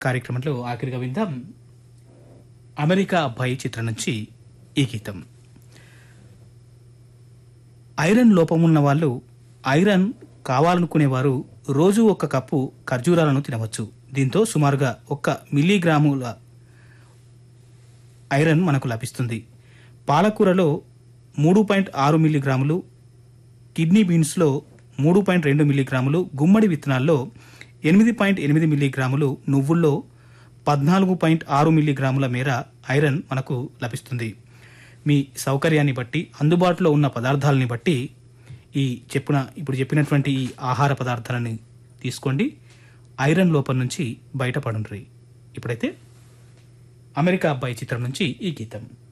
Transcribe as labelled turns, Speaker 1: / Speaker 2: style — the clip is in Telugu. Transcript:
Speaker 1: కార్యక్రమంలో ఆఖరిగా విందాం అమెరికా అబ్బాయి చిత్రం నుంచి ఈ గీతం ఐరన్ లోపమున్న వాళ్ళు ఐరన్ కావాలనుకునేవారు రోజు ఒక కప్పు ఖర్జూరాలను తినవచ్చు దీంతో సుమారుగా ఒక్క మిల్లీగ్రాముల ఐరన్ మనకు లభిస్తుంది పాలకూరలో మూడు పాయింట్ ఆరు మిల్లీగ్రాములు కిడ్నీ బీన్స్లో మూడు పాయింట్ రెండు మిల్లీగ్రాములు గుమ్మడి విత్తనాల్లో ఎనిమిది పాయింట్ ఎనిమిది మిల్లీగ్రాములు నువ్వుల్లో పద్నాలుగు పాయింట్ ఆరు మిల్లీగ్రాముల మేర ఐరన్ మనకు లభిస్తుంది మీ సౌకర్యాన్ని బట్టి అందుబాటులో ఉన్న పదార్థాలని బట్టి ఈ చెప్పిన ఇప్పుడు చెప్పినటువంటి ఈ ఆహార పదార్థాలని తీసుకోండి ఐరన్ లోపం నుంచి బయటపడండి ఇప్పుడైతే అమెరికా అబ్బాయి చిత్రం నుంచి ఈ గీతం